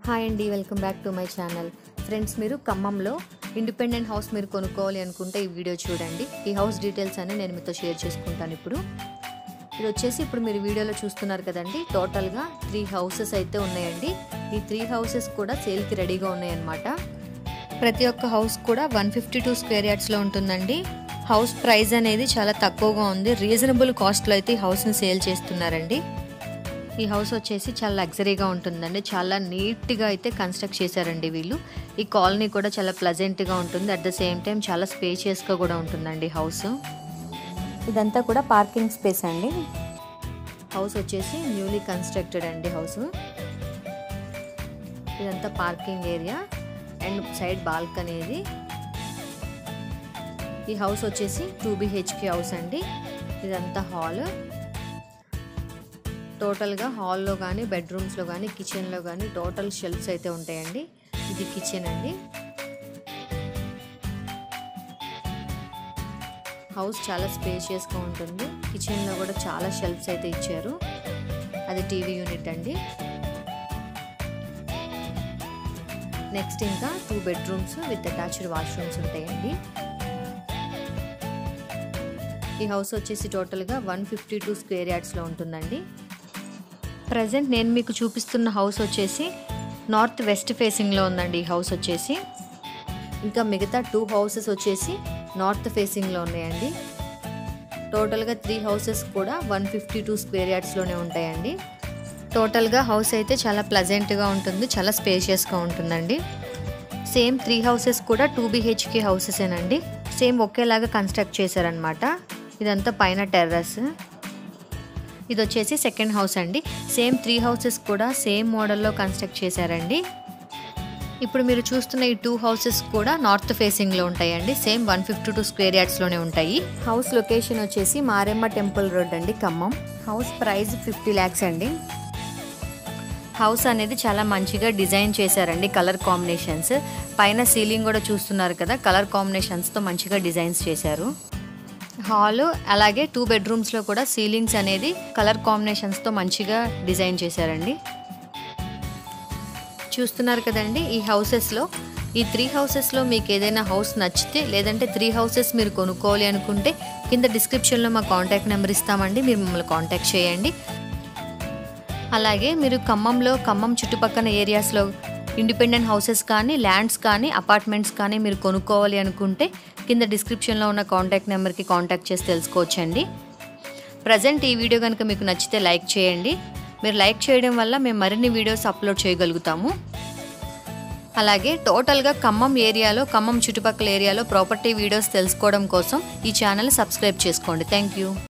hi అండి welcome back to my channel friends మీరు ఖమ్మంలో ఇండిపెండెంట్ హౌస్ మీరు కొనుక్కోవాలి అనుకుంటే ఈ వీడియో చూడండి ఈ హౌస్ డీటెయిల్స్ అన్ని నేను మీతో షేర్ చేసుకుంటాను ఇప్పుడు ఇది వచ్చేసి ఇప్పుడు మీరు వీడియోలో చూస్తున్నారు కదండి టోటల్గా త్రీ హౌసెస్ అయితే ఉన్నాయండి ఈ త్రీ హౌసెస్ కూడా సేల్కి రెడీగా ఉన్నాయన్నమాట ప్రతి ఒక్క హౌస్ కూడా వన్ ఫిఫ్టీ టూ స్క్వేర్ యార్డ్స్లో ఉంటుందండి హౌస్ ప్రైస్ అనేది చాలా తక్కువగా ఉంది రీజనబుల్ కాస్ట్లో అయితే ఈ హౌస్ని సేల్ చేస్తున్నారండి ఈ హౌస్ వచ్చేసి చాలా లగ్జరీగా ఉంటుందండి చాలా నీట్గా అయితే కన్స్ట్రక్ట్ చేశారండి వీళ్ళు ఈ కాలనీ కూడా చాలా ప్లజెంట్గా ఉంటుంది అట్ ద సేమ్ టైం చాలా స్పేషియస్గా కూడా ఉంటుందండి హౌస్ ఇదంతా కూడా పార్కింగ్ స్పేస్ అండి హౌస్ వచ్చేసి న్యూలీ కన్స్ట్రక్టెడ్ అండి హౌస్ ఇదంతా parking area and side balcony ఇది ఈ హౌస్ వచ్చేసి టూ బిహెచ్కే హౌస్ అండి ఇదంతా హాల్ టోటల్గా హాల్లో కానీ బెడ్రూమ్స్లో కానీ కిచెన్లో కానీ టోటల్ షెల్ఫ్స్ అయితే ఉంటాయండి ఇది కిచెన్ అండి హౌస్ చాలా స్పేషియస్గా ఉంటుంది కిచెన్లో కూడా చాలా షెల్ఫ్స్ అయితే ఇచ్చారు అది టీవీ యూనిట్ అండి నెక్స్ట్ ఇంకా two bedrooms with attached washrooms ఉంటాయండి ఈ హౌస్ వచ్చేసి టోటల్గా వన్ ఫిఫ్టీ టూ స్క్వేర్ యార్డ్స్లో ఉంటుందండి ప్రజెంట్ నేను మీకు చూపిస్తున్న హౌస్ వచ్చేసి నార్త్ వెస్ట్ ఫేసింగ్లో ఉందండి ఈ హౌస్ వచ్చేసి ఇంకా మిగతా టూ హౌసెస్ వచ్చేసి నార్త్ ఫేసింగ్లో ఉన్నాయండి టోటల్గా త్రీ హౌసెస్ కూడా వన్ ఫిఫ్టీ టూ స్క్వేర్ యార్డ్స్లోనే ఉంటాయండి టోటల్గా హౌస్ అయితే చాలా ప్లజెంట్గా ఉంటుంది చాలా స్పేషియస్గా ఉంటుందండి సేమ్ త్రీ హౌసెస్ కూడా టూ బీహెచ్కే హౌసెసేనండి సేమ్ ఒకేలాగా కన్స్ట్రక్ట్ చేశారనమాట ఇదంతా పైన టెర్రస్ ఇది వచ్చేసి సెకండ్ హౌస్ అండి సేమ్ త్రీ హౌసెస్ కూడా సేమ్ మోడల్లో కన్స్ట్రక్ట్ చేశారండి ఇప్పుడు మీరు చూస్తున్న ఈ టూ హౌసెస్ కూడా నార్త్ ఫేసింగ్లో ఉంటాయండి same one fifty two square యార్డ్స్లోనే ఉంటాయి హౌస్ లొకేషన్ వచ్చేసి మారెమ్మ టెంపుల్ రోడ్ అండి Khammam house price fifty lakhs అండి హౌస్ అనేది చాలా మంచిగా డిజైన్ చేశారండి కలర్ కాంబినేషన్స్ పైన సీలింగ్ కూడా చూస్తున్నారు కదా కలర్ కాంబినేషన్స్తో మంచిగా డిజైన్స్ చేశారు హాల్ అలాగే టూ బెడ్రూమ్స్లో కూడా సీలింగ్స్ అనేది కలర్ కాంబినేషన్స్తో మంచిగా డిజైన్ చేశారండి చూస్తున్నారు కదండి ఈ హౌసెస్లో ఈ త్రీ హౌసెస్లో మీకు ఏదైనా హౌస్ నచ్చితే లేదంటే త్రీ హౌసెస్ మీరు కొనుక్కోవాలి అనుకుంటే కింద డిస్క్రిప్షన్లో మా కాంటాక్ట్ నెంబర్ ఇస్తామండి మీరు మమ్మల్ని కాంటాక్ట్ చేయండి అలాగే మీరు ఖమ్మంలో ఖమ్మం చుట్టుపక్కల ఏరియాస్లో ఇండిపెండెంట్ హౌసెస్ కానీ ల్యాండ్స్ కానీ అపార్ట్మెంట్స్ కానీ మీరు కొనుక్కోవాలి అనుకుంటే కింద డిస్క్రిప్షన్లో ఉన్న కాంటాక్ట్ నెంబర్కి కాంటాక్ట్ చేసి తెలుసుకోవచ్చండి ప్రజెంట్ ఈ వీడియో కనుక మీకు నచ్చితే లైక్ చేయండి మీరు లైక్ చేయడం వల్ల మేము మరిన్ని వీడియోస్ అప్లోడ్ చేయగలుగుతాము అలాగే టోటల్గా ఖమ్మం ఏరియాలో ఖమ్మం చుట్టుపక్కల ఏరియాలో ప్రాపర్టీ వీడియోస్ తెలుసుకోవడం కోసం ఈ ఛానల్ సబ్స్క్రైబ్ చేసుకోండి థ్యాంక్ యూ